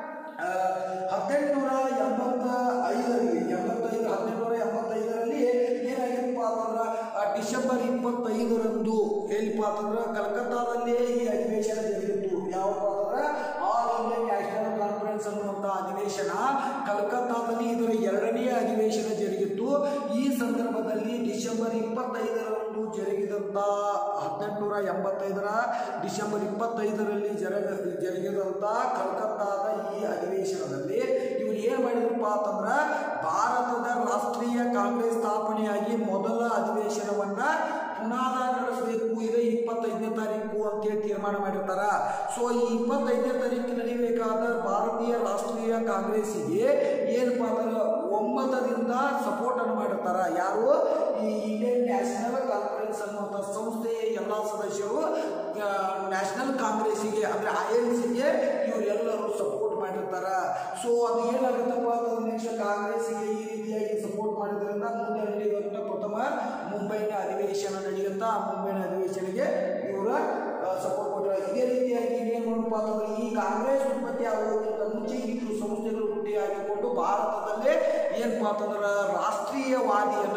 ಹದಿನೆಂಟುನೂರ ಎಂಬತ್ತ ಐದರಲ್ಲಿ ಎಂಬತ್ತೈದು ಹದಿನೆಂಟುನೂರ ಎಂಬತ್ತೈದರಲ್ಲಿ ಏನಾಗಿತ್ತಪ್ಪ ಅಂತಂದ್ರೆ ಆ ಡಿಸೆಂಬರ್ ಇಪ್ಪತ್ತೈದರಂದು ಏನಪ್ಪ ಅಂತಂದ್ರೆ ಕಲ್ಕತ್ತಾದಲ್ಲೇ ಈ ಅಧಿವೇಶನ ಜರುಗಿತ್ತು ಯಾವಪ್ಪ ಅಂತಂದ್ರೆ ಆಲ್ ಇಂಡಿಯನ್ ನ್ಯಾಷನಲ್ ಕಾನ್ಫರೆನ್ಸ್ ಅನ್ನುವಂಥ ಅಧಿವೇಶನ ಕಲ್ಕತ್ತಾದಲ್ಲಿ ಇದರ ಎರಡನೇ ಅಧಿವೇಶನ ಜರುಗಿತ್ತು ಈ ಸಂದರ್ಭದಲ್ಲಿ ಡಿಸೆಂಬರ್ ಇಪ್ಪತ್ತೈದರಂದು ಜರುಗಿದಂಥ ಹದಿನೆಂಟುನೂರ ಎಂಬತ್ತೈದರ ಡಿಸೆಂಬರ್ ಇಪ್ಪತ್ತೈದರಲ್ಲಿ ಜರಗ ಜರುಗಿದಂಥ ಕಲ್ಕತ್ತಾದ ಈ ಅಧಿವೇಶನದಲ್ಲಿ ಇವ್ರು ಏನು ಮಾಡಿದ್ರಪ್ಪ ಅಂತಂದ್ರೆ ಭಾರತದ ರಾಷ್ಟ್ರೀಯ ಕಾಂಗ್ರೆಸ್ ಸ್ಥಾಪನೆಯಾಗಿ ಮೊದಲ ಅಧಿವೇಶನವನ್ನ ಪುನಾದ ನಡೆಸಬೇಕು ಇದೇ ಇಪ್ಪತ್ತೈದನೇ ತಾರೀಕು ಅಂತೇಳಿ ತೀರ್ಮಾನ ಮಾಡಿರ್ತಾರ ಸೊ ಈ ಇಪ್ಪತ್ತೈದನೇ ತಾರೀಕು ನಡೀಬೇಕಾದ ಭಾರತೀಯ ರಾಷ್ಟ್ರೀಯ ಕಾಂಗ್ರೆಸ್ಸಿಗೆ ಏನಪ್ಪ ಅಂದ್ರೆ ಒಮ್ಮತದಿಂದ ಸಪೋರ್ಟ್ ಅನ್ನು ಮಾಡಿರ್ತಾರ ಯಾರು ಈ ಇಂಡಿಯನ್ ನ್ಯಾಷನಲ್ ಕಾನ್ಫರೆನ್ಸ್ ಅನ್ನುವಂಥ ಸಂಸ್ಥೆಯ ಎಲ್ಲ ಸದಸ್ಯರು ನ್ಯಾಷನಲ್ ಕಾಂಗ್ರೆಸ್ಸಿಗೆ ಅಂದ್ರೆ ಐ ಎನ್ ಸಿಗೆ ಇವರೆಲ್ಲರೂ ಸಪೋರ್ಟ್ ಮಾಡಿರ್ತಾರ ಸೊ ಅದು ಏನಾಗುತ್ತಪ್ಪ ಅಂತಂದ್ರೆ ನೆಕ್ಸ್ಟ್ ಕಾಂಗ್ರೆಸ್ಸಿಗೆ ಈ ರೀತಿಯಾಗಿ ಸಪೋರ್ಟ್ ಮಾಡಿದ್ರಿಂದ ಮುಂದೆ ನಡೆಯುವಂಥ ಪ್ರಥಮ ಮುಂಬೈನ ಅಧಿವೇಶನ ನಡೆಯುತ್ತ ಆ ಮುಂಬೈನ ಅಧಿವೇಶನಕ್ಕೆ ಇವರ ಸಪೋರ್ಟ್ ಕೊಟ್ಟರೆ ಇದೇ ರೀತಿಯಾಗಿ ಇನ್ನೇನು ನೋಡಪ್ಪ ಅಂತಂದ್ರೆ ಈ ಕಾಂಗ್ರೆಸ್ ಉತ್ಪತ್ತಿ ಆಗೋದಕ್ಕಿಂತ ಮುಂಚೆ ಇಷ್ಟು ಸಂಸ್ಥೆಗಳು ಹುಟ್ಟಿ ಹಾಕಿಕೊಂಡು ಭಾರತದಲ್ಲೇ ಏನಪ್ಪ ಅಂತಂದ್ರೆ ರಾಷ್ಟ್ರೀಯವಾದಿಯನ್ನ ರಾಷ್ಟ್ರ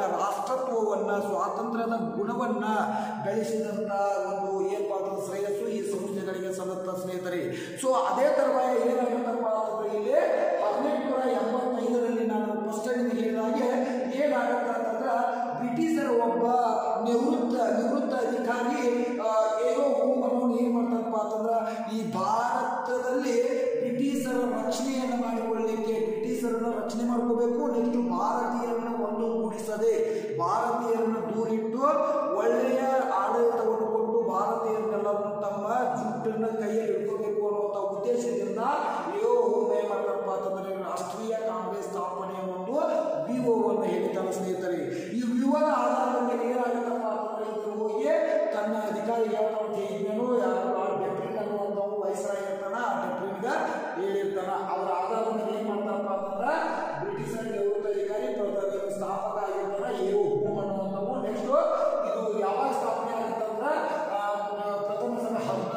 ರಾಷ್ಟ್ರತ್ವವನ್ನ ಸ್ವಾತಂತ್ರ್ಯದ ಗುಣವನ್ನ ಬೆಳೆಸಿದಂತ ಒಂದು ಏರ್ಪಾದ ಶ್ರೇಯಸ್ಸು ಈ ಸಂಸ್ಥೆಗಳಿಗೆ ಸಲ್ಲತ್ತ ಸ್ನೇಹಿತರೆ ಸೊ ಅದೇ ತರವಾಯ ಏನಾಗುತ್ತಪ್ಪ ಅಂತಂದ್ರೆ ಇಲ್ಲಿ ಹದಿನೆಂಟುನೂರ ಎಂಬತ್ತೈದರಲ್ಲಿ ನಾನು ಫಸ್ಟ್ ಹೇಳಿದ ಹಾಗೆ ಏನಾಗುತ್ತೆ ಅಂತಂದ್ರೆ ಬ್ರಿಟಿಷರ ಒಬ್ಬ ನಿವೃತ್ತ ನಿವೃತ್ತ ಅಧಿಕಾರಿ ಆ, ಏನೋ ಹೋಮವನ್ನು ಏನ್ ಮಾಡ್ತಾರಪ್ಪ ಅಂತಂದ್ರೆ ಈ ಭಾರತದಲ್ಲಿ ಬ್ರಿಟಿಷರ ರಕ್ಷಣೆಯನ್ನು ಮಾಡಿಕೊಳ್ಳಲಿಕ್ಕೆ ಬ್ರಿಟಿಷರನ್ನ ರಕ್ಷಣೆ ಮಾಡ್ಕೋಬೇಕು ನೆಕ್ಸ್ಟ್ ಭಾರತೀಯರನ್ನ ಒಂದುಗೂಡಿಸದೆ ಭಾರತೀಯರನ್ನ ದೂರಿಟ್ಟು ಒಳ್ಳೆಯ ಆಡಳಿತವನ್ನು ಕೊಟ್ಟು ಭಾರತೀಯರನ್ನೆಲ್ಲರನ್ನು ತಮ್ಮ ಜುಟ್ಟನ್ನ ಕೈಯಲ್ಲಿ ಹಿಡ್ಕೋಬೇಕು ಅನ್ನುವಂಥ ಉದ್ದೇಶದಿಂದ ಯೋ ಏನ್ ಮಾಡ್ತಾರಪ್ಪ ಅಂತಂದ್ರೆ ರಾಷ್ಟ್ರೀಯ ಕಾಂಗ್ರೆಸ್ ಸ್ಥಾಪನೆಯ ಒಂದು ವಿವೋವನ್ನು ಹೇಳ್ತಾರೆ ಸ್ನೇಹಿತರೆ ಈ ವಿವೋದ ಆಧಾರದ ಮೇಲೆ ಏನಾಗುತ್ತಪ್ಪ ಅಂತಂದ್ರೆ ಇವರು ಹೋಗಿ ತನ್ನ ಅಧಿಕಾರಿ ಹೇಳ್ತಾನೆ ಜೈಜ್ಞನು ಯಾರು ಲಾರ್ಡ್ ಡೆಪ್ರಿನ್ ಅನ್ನುವಂಥವು ವಯಸ್ಸಾಗಿ ಇರ್ತಾನ ಆ ಡೆಪ್ರಿನ್ಗ ಹೇಳಿರ್ತಾನ ಅದರ ಆಧಾರದ ಮೇಲೆ ಏನ್ ಮಾಡ್ತಾರಪ್ಪ ಅಂತಂದ್ರೆ ಬ್ರಿಟಿಷರ ನಿವೃತ್ತ ಅಧಿಕಾರಿ ಪ್ರಧಾನ ಸ್ಥಾಪಕ ಆಗಿರ್ತಾನ ಏವು ಹೋಮ್ ಅನ್ನುವಂಥವು ನೆಕ್ಸ್ಟ್ ಇದು ಯಾವಾಗ ಸ್ಥಾಪನೆ ಆಗುತ್ತಂದ್ರೆ ಆ, ಪ್ರಥಮ ಸಲ ಹತ್ತ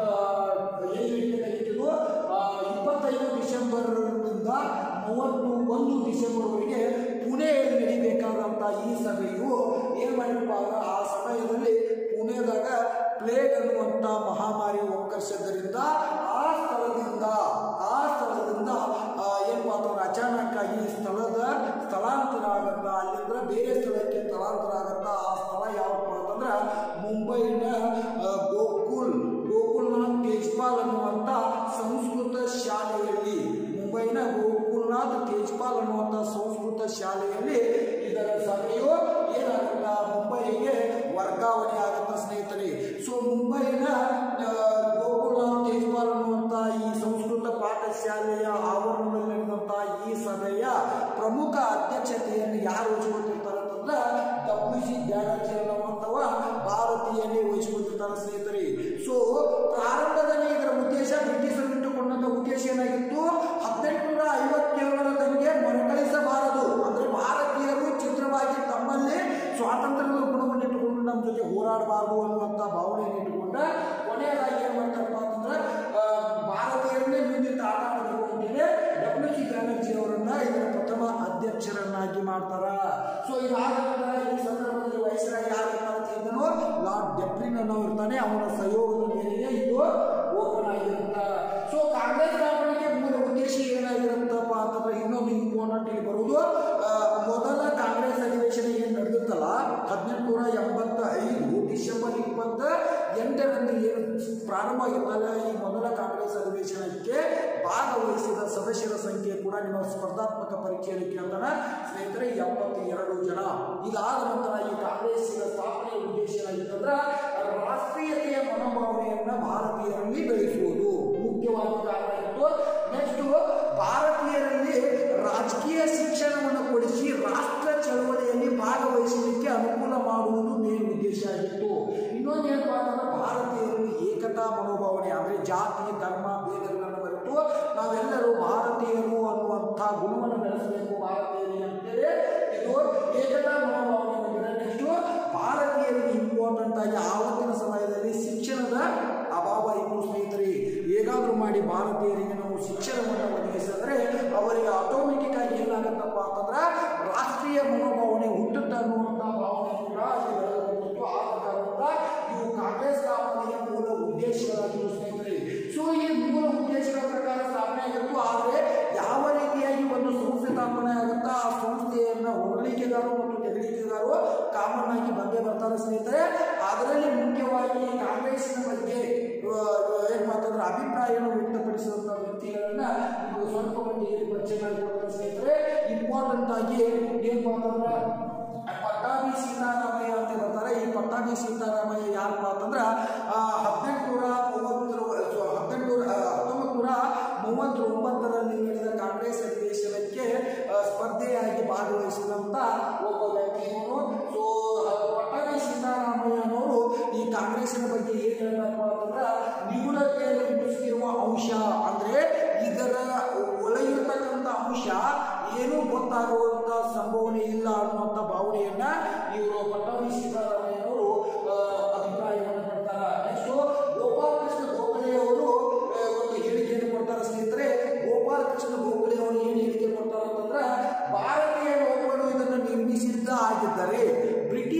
ಏಳು ನಡೀತಿದ್ದು ಇಪ್ಪತ್ತೈದು ಡಿಸೆಂಬರ್ನಿಂದ ಮೂವತ್ತು ಒಂದು ಡಿಸೆಂಬರ್ವರೆಗೆ ಪುಣೆಯಲ್ಲಿ ನಡಿಬೇಕಾದಂಥ ಈ ಸಭೆಯು ಏನು ಮಾಡಿರಪ್ಪ ಅಂದ್ರೆ ಆ ಸಮಯದಲ್ಲಿ ಪುಣೆದಾಗ ಪ್ಲೇಗ್ ಅನ್ನುವಂಥ ಮಹಾಮಾರಿ ಒಕ್ಕರ್ಷದ್ದರಿಂದ ಆ ಸ್ಥಳದಿಂದ ಆ ಸ್ಥಳದಿಂದ ಆ, ಏನಪ್ಪ ಅಂತಂದ್ರೆ ಅಚಾನಕ್ ಆಗಿ ಈ ಸ್ಥಳದ ಸ್ಥಳಾಂತರ ಆಗತ್ತ ಅಲ್ಲಿಂದ ಬೇರೆ ಸ್ಥಳಕ್ಕೆ ಸ್ಥಳಾಂತರ ಆಗತ್ತ ಆ ಸ್ಥಳ ಯಾವಪ್ಪ ಅಂತಂದ್ರೆ ಮುಂಬೈನ ಆ, ಗೋಕುಲ್ ಗೋಕುಲ್ನಾಥ್ ತೇಜ್ಪಾಲ್ ಅನ್ನುವಂಥ ಸಂಸ್ಕೃತ ಶಾಲೆಯಲ್ಲಿ ಮುಂಬೈನ ಗೋಕುಲ್ನಾಥ್ ತೇಜ್ಪಾಲ್ ಅನ್ನುವಂಥ ಸಂಸ್ಕೃತ ಶಾಲೆಯಲ್ಲಿ ಇದರ ಸಭೆಯು ಏನಾಗುತ್ತ ಮುಂಬೈಗೆ ವರ್ಗಾವಣೆ ಆಗುತ್ತ ಸ್ನೇಹಿತರೆ ಸೊ ಮುಂಬೈನ ಆ, ಗೋಕುಲ್ನಾಥ್ ತೇಜ್ಪಾಲ್ ಅನ್ನುವಂಥ ಈ ಸಂಸ್ಕೃತ ಪಾಠಶಾಲೆಯ ಆವರಣದಲ್ಲಿ ನಡೆದಂಥ ಈ ಸಭೆಯ ಪ್ರಮುಖ ಅಧ್ಯಕ್ಷತೆಯನ್ನು ಯಾರು ವಹಿಸಿಕೊಳ್ತಿರ್ತಾರೆ ಅಂತಂದ್ರೆ ಡಬ್ಲ್ಯೂ ಸಿ ಬ್ಯಾನರ್ಜಿ ಅನ್ನುವಂಥವ ಭಾರತೀಯನೇ ವಹಿಸಿಕೊಳ್ತಿರ್ತಾರೆ ಸ್ನೇಹಿತರೆ ಸೊ ಪ್ರಾರಂಭದಲ್ಲಿ ಇದರ ಉದ್ದೇಶ ಬ್ರಿಟಿಷರು ಇಟ್ಟುಕೊಂಡಂತ ಉದ್ದೇಶ ಏನಾಗಿತ್ತು ಹದಿನೆಂಟುನೂರ ಐವತ್ತೇಳರ ತನಗೆ ಮರುಕಳಿಸಬಾರದು ಅಂದ್ರೆ ಭಾರತೀಯರು ಚಿತ್ರವಾಗಿ ತಮ್ಮಲ್ಲಿ ಸ್ವಾತಂತ್ರ್ಯದ ಗುಣವನ್ನು ಇಟ್ಟುಕೊಂಡು ನಮ್ಮ ಜೊತೆ ಹೋರಾಡಬಾರದು ಅನ್ನುವಂಥ ಭಾವನೆಯನ್ನು ಇಟ್ಟುಕೊಂಡ ಕೊನೆಯದಾಗಿ ಏನ್ ಮಾಡ್ತಾರಪ್ಪ ಅಂತಂದ್ರೆ ಆ, ಭಾರತೀಯರನ್ನೇ ಮುಂದಿನ ಆಟ ಆಡಬೇಕು ಅಂತೇಳಿ ಡಬ್ಲ್ಯೂ ಸಿ ಬ್ಯಾನರ್ಜಿ ಅವರನ್ನ ಇದರ ಪ್ರಥಮ ಅಧ್ಯಕ್ಷರನ್ನಾಗಿ ಮಾಡ್ತಾರ ಸೊ ಇದಾದ ನಂತರ ಈ ಸಂದರ್ಭದಲ್ಲಿ ವಯಸ್ಸರಾಗಿ ಯಾರು ಇದ್ದನೋ ಲಾರ್ಡ್ ಡೆಪ್ರಿನ್ ಅನ್ನೋ ಇರ್ತಾನೆ ಅವನ ಸಹಯೋಗದ ಮೇರೆಗೆ ಇದು ಓಪನ್ ಆಗಿರುತ್ತ ಸೊ ಕಾಂಗ್ರೆಸ್ ಸ್ಥಾಪನೆಗೆ ಮೂಲ ಉದ್ದೇಶ ಏನಾಗಿರುತ್ತಪ್ಪ ಅಂತಂದ್ರೆ ಇನ್ನೊಂದು ಇಂಪಾರ್ಟೆಂಟ್ ಇಲ್ಲಿ ಬರುವುದು ಆ, ಮೊದಲ ಕಾಂಗ್ರೆಸ್ ಅಧಿವೇಶನ ಏನ್ ನಡೆದಿತ್ತಲ್ಲ ಹದಿನೆಂಟುನೂರ ಎಂಬತ್ತ ಐದು ಡಿಸೆಂಬರ್ ಇಪ್ಪತ್ತ ಎಂಟರಂದು ಏನು ಪ್ರಾರಂಭ ಆಗಿತ್ತಲ್ಲ ಈ ಮೊದಲ ಕಾಂಗ್ರೆಸ್ ಅಧಿವೇಶನಕ್ಕೆ ಭಾಗವಹಿಸಿದ ಸದಸ್ಯರ ಸಂಖ್ಯೆ ಕೂಡ ನಿಮ್ಮ ಸ್ಪರ್ಧಾತ್ಮಕ ಪರೀಕ್ಷೆಯಲ್ಲಿ ಕೇಳ್ತಾನೆ ಸ್ನೇಹಿತರೆ ಎಪ್ಪತ್ತೆರಡು ಜನ ಇದಾದ ನಂತರ ಈ ಕಾಂಗ್ರೆಸ್ಸಿನ ಸ್ಥಾಪನೆಯ ಉದ್ದೇಶ ಏನಾಗಿತ್ತಂದ್ರೆ ರಾಷ್ಟ್ರೀಯತೆಯ ಮನೋಭಾವನೆಯನ್ನ ಭಾರತೀಯರಲ್ಲಿ ಬೆಳೆಸುವುದು ಮುಖ್ಯವಾದ ಕಾರಣ ಇತ್ತು ನೆಕ್ಸ್ಟ್ ಭಾರತೀಯರಲ್ಲಿ ರಾಜಕೀಯ ಶಿಕ್ಷಣವನ್ನು ಕೊಡಿಸಿ ರಾಷ್ಟ್ರ ಚಳವಳಿಯಲ್ಲಿ ಭಾಗವಹಿಸಲಿಕ್ಕೆ ಅನುಕೂಲ ಮಾಡುವುದು ಮೇನ್ ಉದ್ದೇಶ ಆಗಿತ್ತು ಇನ್ನೊಂದು ಏನಪ್ಪಾ ಅಂತಂದ್ರೆ ಭಾರತೀಯರು ಏಕತಾ ಮನೋಭಾವನೆ ಅಂದ್ರೆ ಜಾತಿ ಧರ್ಮ ಭೇದಗಳನ್ನು ಬರೆದು ನಾವೆಲ್ಲರೂ ಭಾರತೀಯರು ಅನ್ನುವಂಥ ಗುಣವನ್ನು ಬೆಳೆಸಬೇಕು ಭಾರತೀಯರಿಗೆ ಅಂತೇಳಿ ಇದು ಏಕತಾ ಮನೋಭಾವನೆ ನೆಕ್ಸ್ಟ್ ಭಾರತೀಯರಿಗೆ ಇಂಪಾರ್ಟೆಂಟ್ ಆಗಿ ಆವತ್ತಿನ ಸಮಯದಲ್ಲಿ ಶಿಕ್ಷಣದ ಅಭಾವ ಇತ್ತು ಸ್ನೇಹಿತರೆ ಹೇಗಾದ್ರೂ ಮಾಡಿ ಭಾರತೀಯರಿಗೆ ನಾವು ಶಿಕ್ಷಣವನ್ನು ಒದಗಿಸಿದ್ರೆ ಅವರಿಗೆ ಆಟೋಮೆಟಿಕ್ ಆಗಿ ಏನಾಗುತ್ತಪ್ಪ ಅಂತಂದ್ರೆ ರಾಷ್ಟ್ರೀಯ ಮನೋಭಾವನೆ ಹುಟ್ಟುತ್ತೆ ಅನ್ನುವಂಥ ಭಾವನೆ ಕೂಡ ಇಲ್ಲಿ ಬೆಳೆದುಕೊಂಡಿತ್ತು ಆದ ಕಾರಣದಿಂದ ಇವು ಕಾಂಗ್ರೆಸ್ ಸ್ಥಾಪನೆಯ ಮೂಲ ಉದ್ದೇಶಗಳಾಗಿತ್ತು ಸ್ನೇಹಿತರೆ ಸೊ ಈ ಮೂಲ ಉದ್ದೇಶಗಳ ಪ್ರಕಾರ ಸ್ಥಾಪನೆ ಆಗಿತ್ತು ಆದರೆ ಯಾವ ರೀತಿಯಾಗಿ ಒಂದು ಸಂಸ್ಥೆ ಸ್ಥಾಪನೆ ಆಗುತ್ತಾ ಆ ಸಂಸ್ಥೆಯನ್ನ ಹೊರಳಿಕೆಗಾರು ಮತ್ತು ತೆಗಲಿಕೆಗಾರು ಕಾಮನ್ ಆಗಿ ಬಂದೇ ಬರ್ತಾರೆ ಸ್ನೇಹಿತರೆ ಅದರಲ್ಲಿ ಮುಖ್ಯವಾಗಿ ಕಾಂಗ್ರೆಸ್ನ ಬಗ್ಗೆ ಆ, ಏನ್ ಮಾತಂದ್ರೆ ಅಭಿಪ್ರಾಯವನ್ನು ವ್ಯಕ್ತಪಡಿಸಿದಂತ ವ್ಯಕ್ತಿಗಳನ್ನ ಇದು ಸ್ವಲ್ಪ ಮಟ್ಟಿಗೆ ಪರಿಚಯ ಮಾಡಿಕೊಡ್ತಾರೆ ಸ್ನೇಹಿತರೆ ಇಂಪಾರ್ಟೆಂಟ್ ಆಗಿ ಏನ್ ಮಾತಂದ್ರೆ ಪಟ್ಟಾಭಿ ಸೀತಾರಾಮಯ್ಯ ಅಂತ ಬರ್ತಾರೆ ಈ ಪಟ್ಟಾಭಿ ಸೀತಾರಾಮಯ್ಯ ಯಾರಪ್ಪ ಅಂತಂದ್ರ ಹದಿನೆಂಟುನೂರ ಮೂವತ್ತರ ಹದಿನೆಂಟುನೂರ ಹತ್ತೊಂಬತ್ತು ನೂರ ಮೂವತ್ತೊಂಬತ್ತರಲ್ಲಿ ನಡೆದ ಕಾಂಗ್ರೆಸ್ ಅಧಿವೇಶನಕ್ಕೆ ಆ, ಸ್ಪರ್ಧೆಯಾಗಿ ಭಾಗವಹಿಸಿದಂತ ಒಬ್ಬ ವ್ಯಕ್ತಿ ಇವನು ಸೊ ಪಟ್ಟಾಭಿ ಸೀತಾರಾಮಯ್ಯನವರು ಈ ಕಾಂಗ್ರೆಸ್ಸಿನ ಬಗ್ಗೆ ಏನ್ ಹೇಳ್ತಾರಪ್ಪ ಅಂತಂದ್ರ ನಿಗೂಢತೆಯಲ್ಲಿ ಮುಗಿಸಿರುವ ಅಂಶ ಅಂದ್ರೆ ಇದರ ಒಳಗಿರ್ತಕ್ಕಂಥ ಅಂಶ ಏನೂ ಗೊತ್ತಾಗುವಂತ ಸಂಭವನೆ ಇಲ್ಲ ಅನ್ನುವಂಥ ಭಾವನೆಯನ್ನ ಇವರು ಪಟ್ಟಾಭಿ ಸೀತಾರಾಮಯ್ಯನವರು ಆ, ಅಭಿಪ್ರಾಯವನ್ನು ಕೊಡ್ತಾರೆ ನೆಕ್ಸ್ಟ್ ಗೋಪಾಲಕೃಷ್ಣ ಗೋಖಲೆ ಅವರು ಆ, ಒಂದು ಹೇಳಿಕೆಯನ್ನು ಕೊಡ್ತಾರೆ ಸ್ನೇಹಿತರೆ ಗೋಪಾಲಕೃಷ್ಣ ಗೋಖಲೆ ಅವರು ಏನು ಹೇಳಿಕೆ ಕೊಡ್ತಾರೆ ಅಂತಂದ್ರೆ ಭಾರತೀಯ ಒಬ್ಬರು ಇದನ್ನು ನಿರ್ಮಿಸಿದ್ದ ಆಗಿದ್ದರೆ ಬ್ರಿಟಿಷ್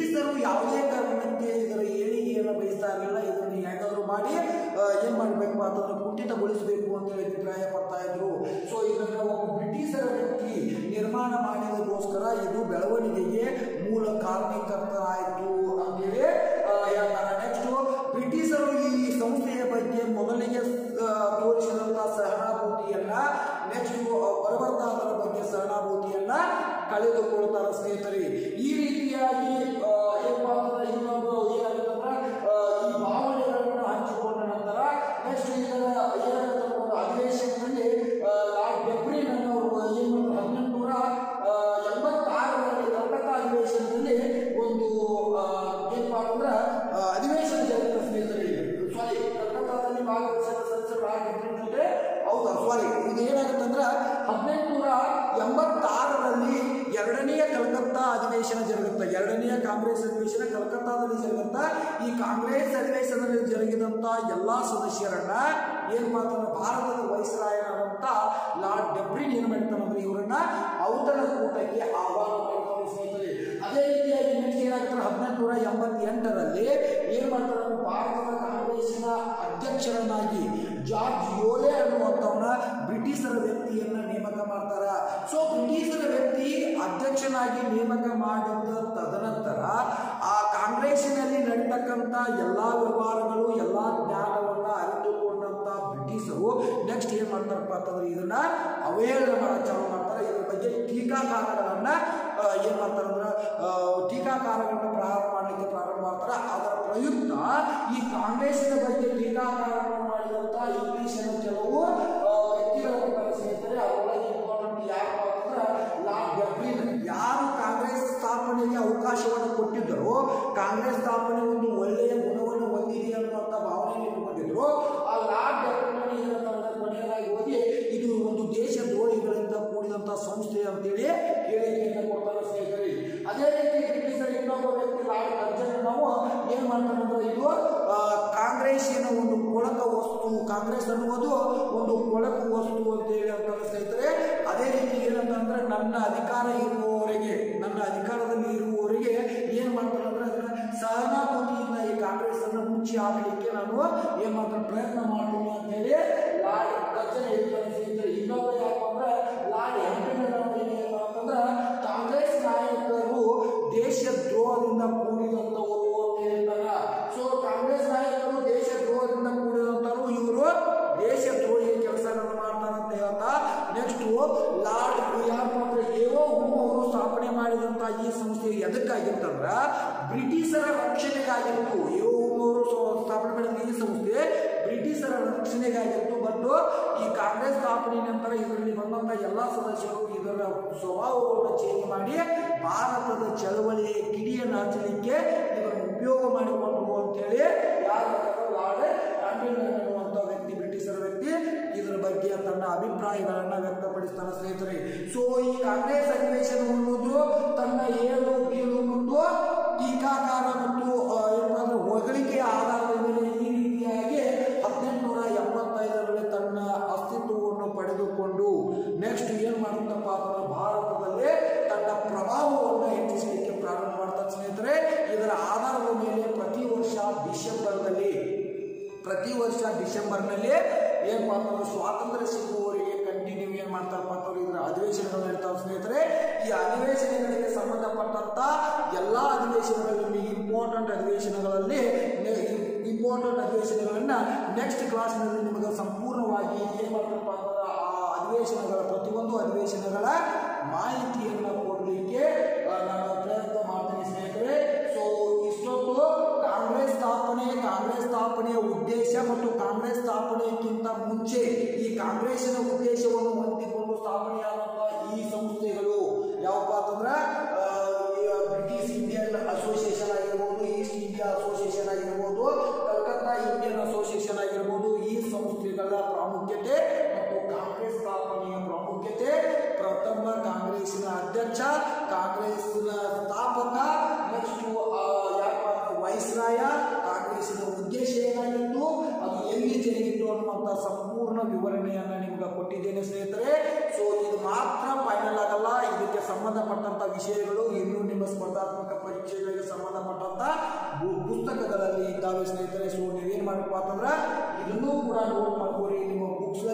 ನಡೆಸಬೇಕು ಅಂತೇಳಿ ಅಭಿಪ್ರಾಯ ಪಡ್ತಾ ಇದ್ರು ಸೊ ಇದನ್ನ ಒಬ್ಬ ಬ್ರಿಟಿಷರ ವ್ಯಕ್ತಿ ನಿರ್ಮಾಣ ಮಾಡಿದಕ್ಕೋಸ್ಕರ ಇದು ಬೆಳವಣಿಗೆಗೆ ಮೂಲ ಕಾರಣೀಕರ್ತರಾಯಿತು ಅಂತೇಳಿ ಆ, ಹೇಳ್ತಾರೆ ನೆಕ್ಸ್ಟ್ ಬ್ರಿಟಿಷರು ಈ ಸಂಸ್ಥೆಯ ಬಗ್ಗೆ ಮೊದಲಿಗೆ ಆ, ತೋರಿಸಿದಂತ ಸಹಾನುಭೂತಿಯನ್ನ ನೆಕ್ಸ್ಟ್ ಬರಬರ್ತಾ ಅದರ ಬಗ್ಗೆ ಸಹಾನುಭೂತಿಯನ್ನ ಕಳೆದುಕೊಳ್ತಾರೆ ಸ್ನೇಹಿತರೆ ಈ ರೀತಿಯಾಗಿ ಆ, ಏನಪ್ಪಾ ಅಂತಂದ್ರೆ ಇನ್ನೊಂದು ಏನಾಗುತ್ತಂದ್ರೆ ಆ, ಈ ಭಾವನೆಗಳನ್ನು ಹಂಚಿಕೊಂಡ ನಂತರ ನೆಕ್ಸ್ಟ್ ಇದರ ಏನಾಗುತ್ತೆ ಒಂದು ಅಧಿವೇಶನದಲ್ಲಿ ಆ, ಲಾರ್ಡ್ ಡೆಬ್ರಿನ್ ಅನ್ನೋರು ಏನು ಹದಿನೆಂಟುನೂರ ಎಂಬತ್ತಾರರಲ್ಲಿ ಕಲ್ಕತ್ತಾ ಅಧಿವೇಶನದಲ್ಲಿ ಒಂದು ಆ, ಏನಪ್ಪಾ ಅಂತಂದ್ರೆ ಆ, ಅಧಿವೇಶನ ಜರುಗಿದ ಸ್ನೇಹಿತರೆ ಸಾರಿ ಕಲ್ಕತ್ತಾದಲ್ಲಿ ಭಾಗವಹಿಸಿದ ಸದಸ್ಯರು ಲಾರ್ಡ್ ಡೆಬ್ರಿನ್ ಜೊತೆ ಹೌದಾ ಸಾರಿ ಇದು ಏನಾಗುತ್ತೆ ಅಂದ್ರೆ ಹದಿನೆಂಟುನೂರ ಎಂಬತ್ತಾರರಲ್ಲಿ ಎರಡನೆಯ ಕಲ್ಕತ್ತಾ ಅಧಿವೇಶನ ಜರುಗುತ್ತೆ ಎರಡನೆಯ ಕಾಂಗ್ರೆಸ್ ಅಧಿವೇಶನ ಕಲ್ಕತ್ತಾದಲ್ಲಿ ಜರುಗುತ್ತಾ ಈ ಕಾಂಗ್ರೆಸ್ ಅಧಿವೇಶನದಲ್ಲಿ ಜರುಗಿದಂತ ಎಲ್ಲಾ ಸದಸ್ಯರನ್ನ ಏನ್ ಮಾಡ್ತಾರೆ ಭಾರತದ ವೈಸ್ರಾಯನಾದಂತ ಲಾರ್ಡ್ ಡೆಬ್ರಿನ್ ಏನ್ ಮಾಡ್ತಾನೆ ಅಂದ್ರೆ ಇವರನ್ನ ಔತಣ ಕೂಟಕ್ಕೆ ಆಹ್ವಾನ ಮಾಡ್ತಾರೆ ಸ್ನೇಹಿತರೆ ಅದೇ ರೀತಿಯಾಗಿ ನೆಕ್ಸ್ಟ್ ಏನಾಗ್ತಾರೆ ಹದಿನೆಂಟುನೂರ ಎಂಬತ್ತೆಂಟರಲ್ಲಿ ಏನ್ ಮಾಡ್ತಾರೆ ಅಂದ್ರೆ ಭಾರತದ ಕಾಂಗ್ರೆಸ್ಸಿನ ಅಧ್ಯಕ್ಷರನ್ನಾಗಿ ಜಾರ್ಜ್ ಯೋಲೆ ಅನ್ನುವಂಥವನ್ನ ಬ್ರಿಟಿಷರ ವ್ಯಕ್ತಿಯನ್ನ ನೇಮಕ ಮಾಡ್ತಾರ ಸೊ ಬ್ರಿಟಿಷರ ವ್ಯಕ್ತಿ ಅಧ್ಯಕ್ಷನಾಗಿ ನೇಮಕ ಮಾಡಿದ ತದನಂತರ ಆ ಕಾಂಗ್ರೆಸ್ಸಿನಲ್ಲಿ ನಡೀತಕ್ಕಂಥ ಎಲ್ಲಾ ವ್ಯವಹಾರಗಳು ಎಲ್ಲಾ ಜ್ಞಾನವನ್ನ ಅರಿತುಕೊಂಡಂತ ಬ್ರಿಟಿಷರು ನೆಕ್ಸ್ಟ್ ಏನ್ ಮಾಡ್ತಾರಪ್ಪ ಅಂತಂದ್ರೆ ಇದನ್ನ ಅವೇಳನ ಮಾಡಕ್ ಚಾಲು ಮಾಡ್ತಾರೆ ಇದ್ರ ಬಗ್ಗೆ ಟೀಕಾಕಾರಗಳನ್ನ ಆ, ಏನ್ ಮಾಡ್ತಾರೆ ಅಂದ್ರೆ ಆ, ಟೀಕಾಕಾರಗಳನ್ನ ಪ್ರಾರಂಭ ಮಾಡಲಿಕ್ಕೆ ಪ್ರಾರಂಭ ಮಾಡ್ತಾರೆ ಅದರ ಪ್ರಯುಕ್ತ ಈ ಕಾಂಗ್ರೆಸ್ಸಿನ ಬಗ್ಗೆ ಟೀಕಾಕಾರಗಳನ್ನು ಮಾಡಿದಂತ ಇಂಗ್ಲಿಷಿನ ಕೆಲವು ಆ, ವ್ಯಕ್ತಿಗಳ ಸ್ನೇಹಿತರೆ ಅವರೊಳಗೆ ಇಂಪಾರ್ಟೆಂಟ್ ಯಾರು ಅಂತಂದ್ರೆ ಲಾರ್ಡ್ ಡೆಬ್ರಿನ್ ಯಾರು ಕಾಂಗ್ರೆಸ್ ಸ್ಥಾಪನೆಗೆ ಅವಕಾಶವನ್ನು ಕೊಟ್ಟಿದ್ದರೋ ಕಾಂಗ್ರೆಸ್ ಸ್ಥಾಪನೆ ಒಂದು ಒಳ್ಳೆಯ ಗುಣವನ್ನು ಹೊಂದಿದೆ ಅನ್ನುವಂಥ ಭಾವನೆ ಇಟ್ಕೊಂಡಿದ್ರು ಆ ಲಾರ್ಡ್ ಡೆಬ್ರಿನ್ ಏನಂತಂದ್ರೆ ಕೊನೆಯದಾಗಿ ಹೋಗಿ ಇದು ಒಂದು ದೇಶ ದ್ರೋಹಿಗಳಿಂದ ಕೂಡಿದಂತ ಸಂಸ್ಥೆ ಅಂತೇಳಿ ಹೇಳಿಕೆಯನ್ನು ಕೊಡ್ತಾರೆ ಸ್ನೇಹಿತರೆ ಅದೇ ರೀತಿ ಬ್ರಿಟಿಷರ ಇನ್ನೊಬ್ಬ ವ್ಯಕ್ತಿ ಲಾರ್ಡ್ ಕರ್ಜನ್ ನಾವು ಏನ್ ಮಾಡ್ತಾರೆ ಅಂದ್ರೆ ಇದು ಆ, ಕಾಂಗ್ರೆಸ್ಸಿನ ಒಂದು ಕೊಳಕ ವಸ್ತು ಕಾಂಗ್ರೆಸ್ ಅನ್ನುವುದು ಒಂದು ಕೊಳಕು ವಸ್ತು ಅಂತ ಹೇಳಿ ಅಂತಾರೆ ಸ್ನೇಹಿತರೆ ಅದೇ ರೀತಿ ಏನಂತಂದ್ರೆ ನನ್ನ ಅಧಿಕಾರ ಇರುವವರೆಗೆ ನನ್ನ ಅಧಿಕಾರದಲ್ಲಿ ಇರುವವರೆಗೆ ಏನ್ ಮಾಡ್ತಾರೆ ಅಂದ್ರೆ ಅದನ್ನ ಸಹನಾಭೂತಿಯಿಂದ ಈ ಕಾಂಗ್ರೆಸ್ ಅನ್ನು ಮುಚ್ಚಿ ಹಾಕಲಿಕ್ಕೆ ನಾನು ಏನ್ ಮಾಡ್ತಾರೆ ಪ್ರಯತ್ನ ಮಾಡ್ತೀನಿ ಅಂತ ಹೇಳಿ ಲಾರ್ಡ್ ಕರ್ಜನ್ ಹೇಳ್ತಾರೆ ಸ್ನೇಹಿತರೆ ಇನ್ನೊಬ್ಬ ಯಾಕಂದ್ರೆ ಅಂದ್ರೆ ಲಾರ್ಡ್ ಹೆಂಡ್ರಿನ್ ಅವ್ರು ಏನ್ ಹೇಳ್ತಾರೆ ಅಂತಂದ್ರೆ ಕಾಂಗ್ರೆಸ್ ನಾಯಕರು ದೇಶ ದ್ರೋಹದಿಂದ ಕೂಡಿದಂತವರು ಅಂತ ಹೇಳ್ತಾರ ಸೊ ಕಾಂಗ್ರೆಸ್ ನಾಯಕರು ದೇಶ ದ್ರೋಹದಿಂದ ಕೂಡಿದಂತರು ಇವರು ದೇಶ ದ್ರೋಹಿ ಕೆಲಸಗಳನ್ನು ಮಾಡ್ತಾರೆ ಅಂತ ಹೇಳ್ತಾ ನೆಕ್ಸ್ಟ್ ಲಾರ್ಡ್ ಯಾರಪ್ಪ ಅಂದ್ರೆ ಏವೋ ಅವರು ಸ್ಥಾಪನೆ ಮಾಡಿದಂತ ಈ ಸಂಸ್ಥೆ ಎದಕ್ಕಾಗಿತ್ತಂದ್ರ ಬ್ರಿಟಿಷರ ರಕ್ಷಣೆಗಾಗಿತ್ತು ಏವೋ ಅವರು ಸ್ಥಾಪನೆ ಮಾಡಿದ ಈ ಸಂಸ್ಥೆ ಬ್ರಿಟಿಷರ ರಕ್ಷಣೆಗಾಗಿತ್ತು ಬಟ್ ಈ ಕಾಂಗ್ರೆಸ್ ಸ್ಥಾಪನೆ ನಂತರ ಇದರಲ್ಲಿ ಬಂದಂತ ಎಲ್ಲಾ ಸದಸ್ಯರು ಇದರ ಸ್ವಭಾವವನ್ನು ಚೇಂಜ್ ಮಾಡಿ ಭಾರತದ ಚಳವಳಿಯ ಕಿಡಿಯನ್ನು ಹಚ್ಚಲಿಕ್ಕೆ ಇದನ್ನು ಉಪಯೋಗ ಮಾಡಿಕೊಂಡ್ರು ಅಂತೇಳಿ ಯಾರು ಲಾರ್ಡ್ ಆಂಟೋನಿಯೋ ಅನ್ನುವಂಥ ವ್ಯಕ್ತಿ ಬ್ರಿಟಿಷರ ವ್ಯಕ್ತಿ ಇದರ ಬಗ್ಗೆ ತನ್ನ ಅಭಿಪ್ರಾಯಗಳನ್ನ ವ್ಯಕ್ತಪಡಿಸ್ತಾನೆ ಸ್ನೇಹಿತರೆ ಸೊ ಈ ಕಾಂಗ್ರೆಸ್ ಅಧಿವೇಶನ ಅನ್ನೋದು ತನ್ನ ಏಳು ಬೀಳು ಮತ್ತು ಟೀಕಾಕಾರ ಮತ್ತು ಆ, ಏನಪ್ಪಾ ಅಂದ್ರೆ ಹೊಗಳಿಕೆಯ ಆಧಾರದ ಮೇಲೆ ಈ ರೀತಿಯಾಗಿ ಹದಿನೆಂಟುನೂರ ಎಂಬತ್ತೈದರಲ್ಲಿ ತನ್ನ ಅಸ್ತಿತ್ವವನ್ನು ಪಡೆದುಕೊಂಡು ನೆಕ್ಸ್ಟ್ ಏನ್ ಮಾಡುತ್ತಪ್ಪ ಅಂದ್ರೆ ಭಾರತದಲ್ಲಿ ತನ್ನ ಪ್ರಭಾವವನ್ನು ಹೆಚ್ಚಿಸಲಿಕ್ಕೆ ಪ್ರಾರಂಭ ಮಾಡ್ತಾರೆ ಸ್ನೇಹಿತರೆ ಇದರ ಆಧಾರದ ಮೇಲೆ ಪ್ರತಿ ವರ್ಷ ಡಿಸೆಂಬರ್ನಲ್ಲಿ ಪ್ರತಿ ವರ್ಷ ಡಿಸೆಂಬರ್ನಲ್ಲಿ ಏನ್ ಮಾಡ್ತಾರೆ ಸ್ವಾತಂತ್ರ್ಯ ಸಿಗುವವರೆಗೆ ಕಂಟಿನ್ಯೂ ಏನ್ ಮಾಡ್ತಾರಪ್ಪ ಅಂತಂದ್ರೆ ಇದರ ಅಧಿವೇಶನಗಳು ನಡೀತಾವೆ ಸ್ನೇಹಿತರೆ ಈ ಅಧಿವೇಶನಗಳಿಗೆ ಸಂಬಂಧಪಟ್ಟಂತ ಎಲ್ಲಾ ಅಧಿವೇಶನಗಳಲ್ಲಿ ಇಂಪಾರ್ಟೆಂಟ್ ಅಧಿವೇಶನಗಳಲ್ಲಿ ಇಂಪಾರ್ಟೆಂಟ್ ಅಧಿವೇಶನಗಳನ್ನ ನೆಕ್ಸ್ಟ್ ಕ್ಲಾಸ್ನಲ್ಲಿ ನಿಮಗೆ ಸಂಪೂರ್ಣವಾಗಿ ಏನ್ ಮಾಡ್ತಾರಪ್ಪ ಅಂತಂದ್ರೆ ಆ ಅಧಿವೇಶನಗಳ ಪ್ರತಿಯೊಂದು ಅಧಿವೇಶನಗಳ ಮಾಹಿತಿಯನ್ನು ಕೊಡಲಿಕ್ಕೆ ಆ, ನಾನು ಪ್ರಯತ್ನ ಮಾಡ್ತೀನಿ ಸ್ನೇಹಿತರೆ ಸೊ ಇಷ್ಟೊತ್ತು ಕಾಂಗ್ರೆಸ್ ಸ್ಥಾಪನೆ ಕಾಂಗ್ರೆಸ್ ಸ್ಥಾಪನೆಯ ಉದ್ದೇಶ ಮತ್ತು ಕಾಂಗ್ರೆಸ್ ಸ್ಥಾಪನೆಗಿಂತ ಮುಂಚೆ ಈ ಕಾಂಗ್ರೆಸ್ಸಿನ ಉದ್ದೇಶವನ್ನು ಹೊಂದಿಕೊಂಡು ಸ್ಥಾಪನೆಯಾದಂತಹ ಈ ಸಂಸ್ಥೆಗಳು ಯಾವಪ್ಪ ಅಂತಂದ್ರ ಆ, ಈ ಬ್ರಿಟಿಷ್ ಇಂಡಿಯನ್ ಅಸೋಸಿಯೇಷನ್ ಆಗಿರ್ಬೋದು ಈಸ್ಟ್ ಇಂಡಿಯಾ ಅಸೋಸಿಯೇಷನ್ ಆಗಿರ್ಬೋದು ಕಲ್ಕತ್ತಾ ಇಂಡಿಯನ್ ಅಸೋಸಿಯೇಷನ್ ಆಗಿರ್ಬೋದು ಈ ಸಂಸ್ಥೆಗಳ ಪ್ರಾಮುಖ್ಯತೆ ಮತ್ತು ಕಾಂಗ್ರೆಸ್ ಸ್ಥಾಪನೆಯ ಪ್ರಾಮುಖ್ಯತೆ ಪ್ರಥಮ ಕಾಂಗ್ರೆಸ್ಸಿನ ಅಧ್ಯಕ್ಷ ಕಾಂಗ್ರೆಸ್ನ ಸ್ಥಾಪಕ ನೆಕ್ಸ್ಟ್ ಯಾರಪ್ಪ ಅಂದ್ರೆ ವೈಸ್ರಾಯ ಕಾಂಗ್ರೆಸ್ಸಿನ ಉದ್ದೇಶ ಏನಾಗಿತ್ತು ಅದು ಎಲ್ಲಿ ಜರುಗಿತ್ತು ಅನ್ನುವಂಥ ಸಂಪೂರ್ಣ ವಿವರಣೆಯನ್ನ ನಿಮ್ಗೆ ಕೊಟ್ಟಿದ್ದೇನೆ ಸ್ನೇಹಿತರೆ ಸೊ ಇದು ಮಾತ್ರ ಫೈನಲ್ ಆಗಲ್ಲ ಇದಕ್ಕೆ ಸಂಬಂಧಪಟ್ಟಂತ ವಿಷಯಗಳು ಇನ್ನೂ ನಿಮ್ಮ ಸ್ಪರ್ಧಾತ್ಮಕ ಪರೀಕ್ಷೆಗಳಿಗೆ ಸಂಬಂಧಪಟ್ಟಂತ ಪು- ಪುಸ್ತಕಗಳಲ್ಲಿ ಇದ್ದಾವೆ ಸ್ನೇಹಿತರೆ ಸೊ ನೀವೇನ್ ಮಾಡಬೇಕು ಅಂತಂದ್ರೆ ಇದನ್ನೂ ಕೂಡ ನೋಟ್ ಮಾಡ್ಕೋರಿ ನಿಮ್ಮ ಬುಕ್ಸ್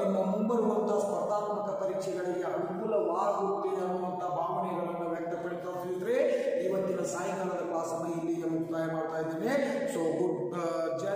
ನಿಮ್ಮ ಮುಂಬರುವಂತಹ ಸ್ಪರ್ಧಾತ್ಮಕ ಪರೀಕ್ಷೆಗಳಿಗೆ ಅನುಕೂಲವಾಗುತ್ತೆ ಅನ್ನುವಂಥ ಭಾವನೆಗಳನ್ನು ವ್ಯಕ್ತಪಡಿಸ್ತಾ ಸ್ನೇಹಿತರೆ ಇವತ್ತಿನ ಸಾಯಂಕಾಲದ ಕ್ಲಾಸನ್ನು ಇಲ್ಲಿಗೆ ಮುಕ್ತಾಯ ಮಾಡ್ತಾ ಇದ್ದೇನೆ ಸೊ ಗುಡ್ ಜೈ